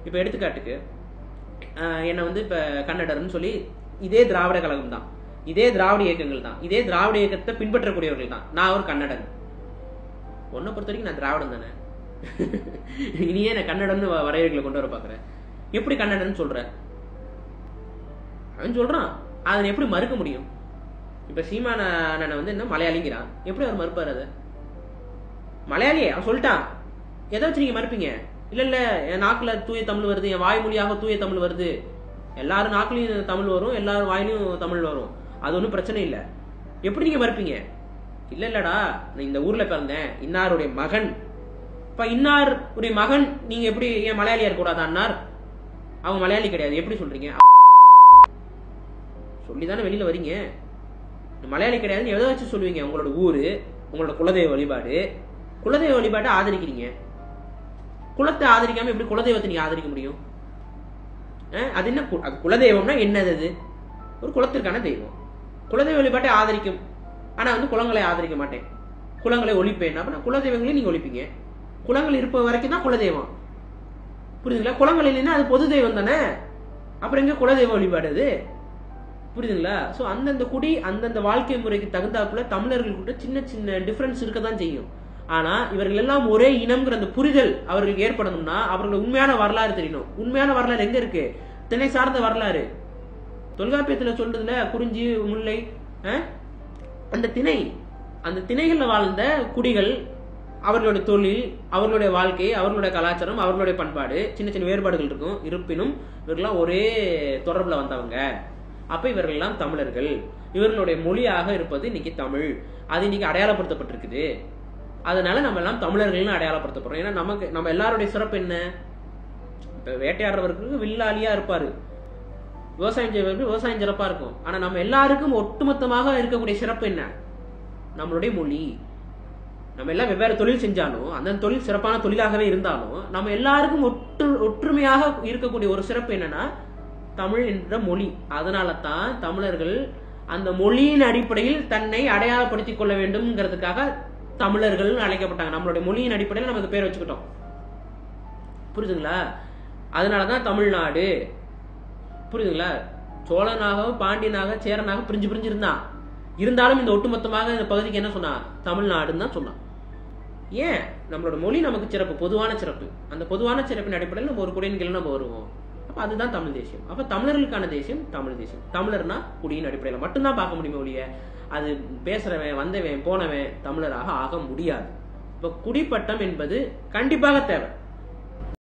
இப்போ எடுத்துக்காட்டுக்கு ஆஹ் என்னை வந்து இப்போ கன்னடர்னு சொல்லி இதே திராவிட கழகம் தான் இதே திராவிட இயக்கங்கள் தான் இதே திராவிட இயக்கத்தை பின்பற்றக்கூடியவர்கள் தான் நான் ஒரு கன்னடன் உன்னை பொறுத்த வரைக்கும் நான் திராவிடம் தானே இனியே நான் கன்னடன்னு வ- வரையறைகளை கொண்டு வர பார்க்குறேன் எப்படி கன்னடன் சொல்ற அவன் சொல்றான் அதை எப்படி மறுக்க முடியும் இப்ப சீமான அண்ணனை வந்து என்ன மலையாளிங்கிறான் எப்படி அவர் மறுப்பார் அதை மலையாளியே அவன் சொல்லிட்டான் எதை வச்சு நீங்க மறுப்பீங்க இல்ல இல்ல என் நாக்குல தூய தமிழ் வருது என் வாய்மொழியாக தூய தமிழ் வருது எல்லாரும் நாக்குலயும் தமிழ் வரும் எல்லாரும் வாயிலையும் தமிழ் வரும் அது ஒன்றும் பிரச்சனை இல்லை எப்படி நீங்க மறுப்பீங்க இல்ல இல்லடா நான் இந்த ஊர்ல பிறந்தேன் இன்னாருடைய மகன் இப்ப இன்னார் உடைய மகன் நீங்க எப்படி ஏன் மலையாளியா இருக்கக்கூடாது அன்னார் அவங்க மலையாளி கிடையாது எப்படி சொல்றீங்க சொல்லிதானே வெளியில வரீங்க மலையாளி கிடையாதுன்னு எதை வச்சு சொல்லுவீங்க உங்களோட ஊரு உங்களோட குலதெய்வ வழிபாடு குலதெய்வ வழிபாட்டை ஆதரிக்கிறீங்க குலத்தை ஆதரிக்காம எப்படி குலதெய்வத்தை நீங்க ஆதரிக்க முடியும் அஹ், அது என்ன கு- அது குலதெய்வம்னா என்னது அது ஒரு குலத்திற்கான தெய்வம் குலதெய்வ வழிபாட்டை ஆதரிக்கும் ஆனா வந்து குலங்களை ஆதரிக்க மாட்டேன் குலங்களை ஒழிப்பேன் அப்படின்னா குலதெய்வங்களையும் நீங்க ஒழிப்பீங்க குலங்கள் இருப்ப வரைக்கும் தான் குலதெய்வம் புரியுதுங்களா குலங்கள் இல்லைன்னா அது பொது தெய்வம் தானே அப்புறம் எங்க குலதெய்வ வழிபாடு அது புரியுதுங்களா ஸோ அந்தந்த குடி அந்தந்த வாழ்க்கை முறைக்கு தகுந்தாப்புல தமிழர்களுக்குள்ள சின்ன சின்ன டிஃபரன்ஸ் இருக்க தான் செய்யும் ஆனா இவர்கள் எல்லாம் ஒரே இனம்ங்கிற அந்த புரிதல் அவர்களுக்கு ஏற்படணும்னா அவர்கள் உண்மையான வரலாறு தெரியணும் உண்மையான வரலாறு எங்க இருக்கு திணை சார்ந்த வரலாறு தொல்காப்பியத்துல சொல்றதுல குறிஞ்சி முல்லை அஹ், அந்த திணை அந்த திணைகள்ல வாழ்ந்த குடிகள் அவர்களுடைய தொழில் அவர்களுடைய வாழ்க்கை அவர்களுடைய கலாச்சாரம் அவர்களுடைய பண்பாடு சின்ன சின்ன வேறுபாடுகள் இருக்கும் இருப்பினும் இவர்கள்லாம் ஒரே தொடர்புல வந்தவங்க அப்ப இவர்கள் எல்லாம் தமிழர்கள் இவர்களுடைய மொழியாக இருப்பது இன்னைக்கு தமிழ் அது இன்னைக்கு அடையாளப்படுத்தப்பட்டிருக்குது அதனால நம்ம எல்லாம் தமிழர்கள்னு அடையாளப்படுத்தப்படுறோம் ஏன்னா நமக்கு நம்ம எல்லாருடைய சிறப்பு என்ன இப்ப வேட்டையாடுறவருக்கு வில்லாளியா இருப்பாரு விவசாயம் செய்வதற்கு விவசாயம் சிறப்பா இருக்கும் ஆனா நம்ம எல்லாருக்கும் ஒட்டுமொத்தமாக இருக்கக்கூடிய சிறப்பு என்ன நம்மளுடைய மொழி நம்ம எல்லாம் வெவ்வேறு தொழில் செஞ்சாலும் அந்த தொழில் சிறப்பான தொழிலாகவே இருந்தாலும் நம்ம எல்லாருக்கும் ஒற்று ஒற்றுமையாக இருக்கக்கூடிய ஒரு சிறப்பு என்னன்னா தமிழ் என்ற மொழி அதனால தான் தமிழர்கள் அந்த மொழியின் அடிப்படையில் தன்னை அடையாளப்படுத்திக் கொள்ள வேண்டும்ங்கிறதுக்காக தமிழர்கள் அழைக்கப்பட்டாங்க நம்மளுடைய மொழியின் அடிப்படையில் நமக்கு பேர் வச்சுக்கிட்டோம் புரியுதுங்களா அதனாலதான் தமிழ்நாடு புரியுதுங்களா சோழனாக பாண்டியனாக சேரனாக பிரிஞ்சு பிரிஞ்சு இருந்தான் இருந்தாலும் இந்த ஒட்டுமொத்தமாக இந்த பகுதிக்கு என்ன சொன்னான் தமிழ்நாடுன்னு தான் சொன்னான் ஏன் நம்மளோட மொழி நமக்கு சிறப்பு பொதுவான சிறப்பு அந்த பொதுவான சிறப்பின் அடிப்படையில் நம்ம ஒரு குடியின் கீழ் நம்ம வருவோம் அப்ப அதுதான் தமிழ் தேசியம் அப்ப தமிழர்களுக்கான தேசியம் தமிழ் தேசியம் தமிழர்னா குடியின் அடிப்படையில் மட்டும்தான் பார்க்க முடியுமே ஒழிய அது பேசுறவன் வந்தவன் போனவன் தமிழராக ஆக முடியாது இப்ப குடிப்பட்டம் என்பது கண்டிப்பாக தேவை